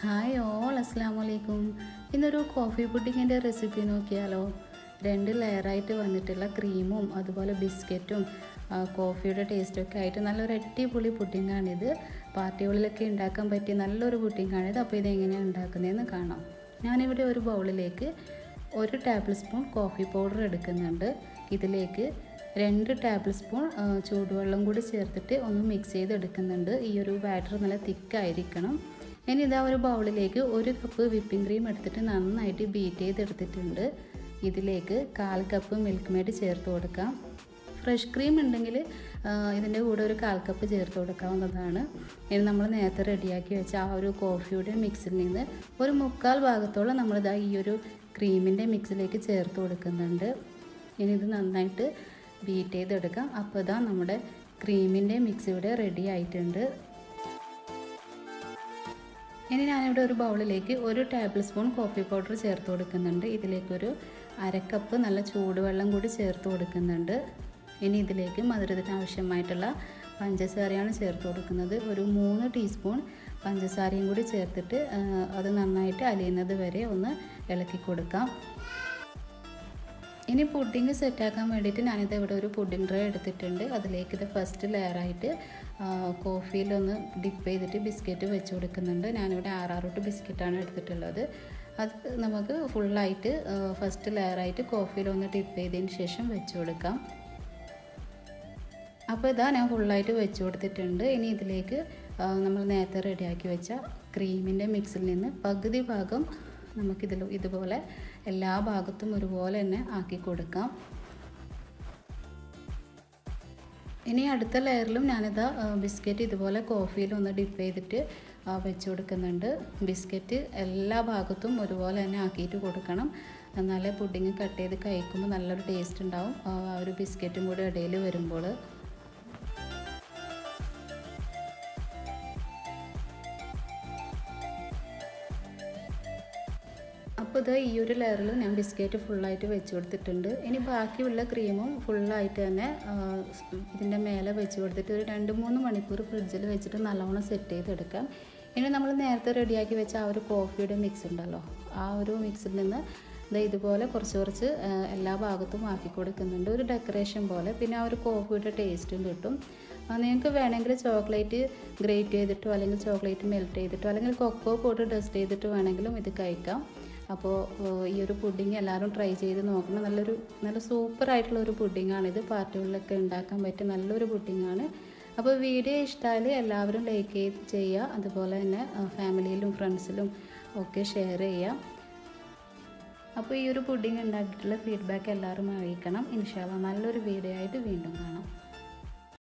hi all അസ്സാം വലൈക്കും ഇന്നൊരു കോഫി പുഡിങ്ങിൻ്റെ റെസിപ്പി നോക്കിയാലോ രണ്ട് ലെയറായിട്ട് വന്നിട്ടുള്ള ക്രീമും അതുപോലെ ബിസ്ക്കറ്റും ആ, കോഫിയുടെ ടേസ്റ്റൊക്കെ ആയിട്ട് നല്ലൊരു അടിപൊളി പുഡിങ്ങാണിത് പാർട്ടികളിലൊക്കെ ഉണ്ടാക്കാൻ പറ്റിയ നല്ലൊരു പുഡിങ്ങാണിത് അപ്പോൾ ഇതെങ്ങനെയാണ് ഉണ്ടാക്കുന്നതെന്ന് കാണാം ഞാനിവിടെ ഒരു ബൗളിലേക്ക് ഒരു ടേബിൾ സ്പൂൺ കോഫി പൗഡർ എടുക്കുന്നുണ്ട് ഇതിലേക്ക് രണ്ട് ടേബിൾ സ്പൂൺ ആ, ചൂടുവെള്ളം കൂടി ചേർത്തിട്ട് ഒന്ന് മിക്സ് ചെയ്തെടുക്കുന്നുണ്ട് ഈ ഒരു ബാറ്റർ നല്ല തിക്കായിരിക്കണം ഇനി ഇതാ ഒരു ബൗളിലേക്ക് ഒരു കപ്പ് വിപ്പിംഗ് ക്രീം എടുത്തിട്ട് നന്നായിട്ട് ബീറ്റ് ചെയ്തെടുത്തിട്ടുണ്ട് ഇതിലേക്ക് കാൽ കപ്പ് മിൽക്ക് മെയ്ഡ് ചേർത്ത് കൊടുക്കാം ഫ്രഷ് ക്രീം ഉണ്ടെങ്കിൽ ഇതിൻ്റെ കൂടെ ഒരു കാൽ കപ്പ് ചേർത്ത് കൊടുക്കാവുന്നതാണ് ഇനി നമ്മൾ നേരത്തെ റെഡിയാക്കി വെച്ച ആ ഒരു കോഫിയുടെ മിക്സിൽ നിന്ന് ഒരു മുക്കാൽ ഭാഗത്തോളം നമ്മളിതാ ഈ ഒരു ക്രീമിൻ്റെ മിക്സിലേക്ക് ചേർത്ത് കൊടുക്കുന്നുണ്ട് ഇനി ഇത് നന്നായിട്ട് ബീറ്റ് ചെയ്തെടുക്കാം അപ്പോൾ ഇതാ നമ്മുടെ ക്രീമിൻ്റെ മിക്സ് ഇവിടെ റെഡി ആയിട്ടുണ്ട് ഇനി ഞാനിവിടെ ഒരു ബൗളിലേക്ക് ഒരു ടേബിൾ സ്പൂൺ കോഫി പൗഡർ ചേർത്ത് കൊടുക്കുന്നുണ്ട് ഇതിലേക്കൊരു അരക്കപ്പ് നല്ല ചൂടുവെള്ളം കൂടി ചേർത്ത് കൊടുക്കുന്നുണ്ട് ഇനി ഇതിലേക്ക് മധുരത്തിന് ആവശ്യമായിട്ടുള്ള പഞ്ചസാരയാണ് ചേർത്ത് കൊടുക്കുന്നത് ഒരു മൂന്ന് ടീസ്പൂൺ പഞ്ചസാരയും കൂടി ചേർത്തിട്ട് ആ, അത് നന്നായിട്ട് അലിയുന്നത് വരെ ഒന്ന് ഇളക്കി കൊടുക്കാം ഇനി പുഡിങ് സെറ്റാക്കാൻ വേണ്ടിയിട്ട് ഞാനിത് ഇവിടെ ഒരു പുഡിംഗ് ട്രേ എടുത്തിട്ടുണ്ട് അതിലേക്ക് ഇത് ഫസ്റ്റ് ലെയറായിട്ട് കോഫിയിലൊന്ന് ഡിപ്പ് ചെയ്തിട്ട് ബിസ്ക്കറ്റ് വെച്ച് കൊടുക്കുന്നുണ്ട് ഞാനിവിടെ ആറാറോട്ട് ബിസ്ക്കറ്റാണ് എടുത്തിട്ടുള്ളത് അത് നമുക്ക് ഫുള്ളായിട്ട് ഫസ്റ്റ് ലെയറായിട്ട് കോഫിയിലൊന്ന് ഡിപ്പ് ചെയ്തതിന് ശേഷം വെച്ച് കൊടുക്കാം അപ്പോൾ ഇതാ ഞാൻ ഫുള്ളായിട്ട് വെച്ച് കൊടുത്തിട്ടുണ്ട് ഇനി ഇതിലേക്ക് ആ, നമ്മൾ നേരത്തെ റെഡിയാക്കി വെച്ച ക്രീമിൻ്റെ മിക്സിൽ നിന്ന് പകുതി ഭാഗം നമുക്കിതിൽ ഇതുപോലെ എല്ലാ ഭാഗത്തും ഒരുപോലെ തന്നെ ആക്കി കൊടുക്കാം ഇനി അടുത്ത ലെയറിലും ഞാനിതാ ആ, ബിസ്ക്കറ്റ് ഇതുപോലെ കോഫിയിൽ ഒന്ന് ഡിപ്പ് ചെയ്തിട്ട് ആ, വെച്ച് കൊടുക്കുന്നുണ്ട് ബിസ്ക്കറ്റ് എല്ലാ ഭാഗത്തും ഒരുപോലെ തന്നെ ആക്കിയിട്ട് കൊടുക്കണം എന്നാലേ പുഡിങ് കട്ട് ചെയ്ത് കഴിക്കുമ്പോൾ നല്ലൊരു ടേസ്റ്റ് ഉണ്ടാവും ആ ആ ഒരു ബിസ്ക്കറ്റും കൂടി ഇടയിൽ വരുമ്പോൾ അപ്പോൾ ഇത് ഈ ഒരു ലെയറിൽ ഞാൻ ബിസ്ക്കറ്റ് ഫുള്ളായിട്ട് വെച്ച് കൊടുത്തിട്ടുണ്ട് ഇനി ബാക്കിയുള്ള ക്രീമും ഫുള്ളായിട്ട് തന്നെ ആ, ഇതിൻ്റെ മേലെ വെച്ച് കൊടുത്തിട്ട് ഒരു രണ്ട് മൂന്ന് മണിക്കൂർ ഫ്രിഡ്ജിൽ വെച്ചിട്ട് നല്ലോണം സെറ്റ് ചെയ്തെടുക്കാം ഇനി നമ്മൾ നേരത്തെ റെഡിയാക്കി വെച്ച ആ ഒരു കോഫിയുടെ മിക്സ് ഉണ്ടല്ലോ ആ ഒരു മിക്സിൽ നിന്ന് ദേ ഇതുപോലെ കുറച്ച് കുറച്ച് ആ, എല്ലാ ഭാഗത്തും ആക്കി കൊടുക്കുന്നുണ്ട് ഒരു ഡെക്കറേഷൻ പോലെ പിന്നെ ആ ഒരു കോഫിയുടെ ടേസ്റ്റും കിട്ടും ആ, നിങ്ങൾക്ക് വേണമെങ്കിൽ ചോക്ലേറ്റ് ഗ്രേറ്റ് ചെയ്തിട്ടോ അല്ലെങ്കിൽ ചോക്ലേറ്റ് മെൽറ്റ് ചെയ്തിട്ടോ അല്ലെങ്കിൽ കൊക്കോ പോട്ട് ഡസ്റ്റ് ചെയ്തിട്ടോ വേണമെങ്കിലും ഇത് കഴിക്കാം അപ്പോൾ ഏഹ്, ഈ ഒരു പുഡിങ് എല്ലാവരും ട്രൈ ചെയ്ത് നോക്കണം നല്ലൊരു നല്ല സൂപ്പർ ആയിട്ടുള്ള ഒരു പുഡിങ്ങാണിത് പാർട്ടികളിലൊക്കെ ഉണ്ടാക്കാൻ പറ്റിയ നല്ലൊരു പുഡിങ്ങാണ് അപ്പോൾ വീഡിയോ ഇഷ്ടമായാൽ എല്ലാവരും ലൈക്ക് ചെയ്യുക അതുപോലെ തന്നെ ഫാമിലിയിലും ഫ്രണ്ട്സിലും ഒക്കെ ഷെയർ ചെയ്യാം അപ്പോൾ ഈ ഒരു പുഡിങ് ഉണ്ടാക്കിയിട്ടുള്ള ഫീഡ്ബാക്ക് എല്ലാവരും അറിയിക്കണം ഇൻഷാല്ല നല്ലൊരു വീഡിയോ ആയിട്ട് വീണ്ടും കാണാം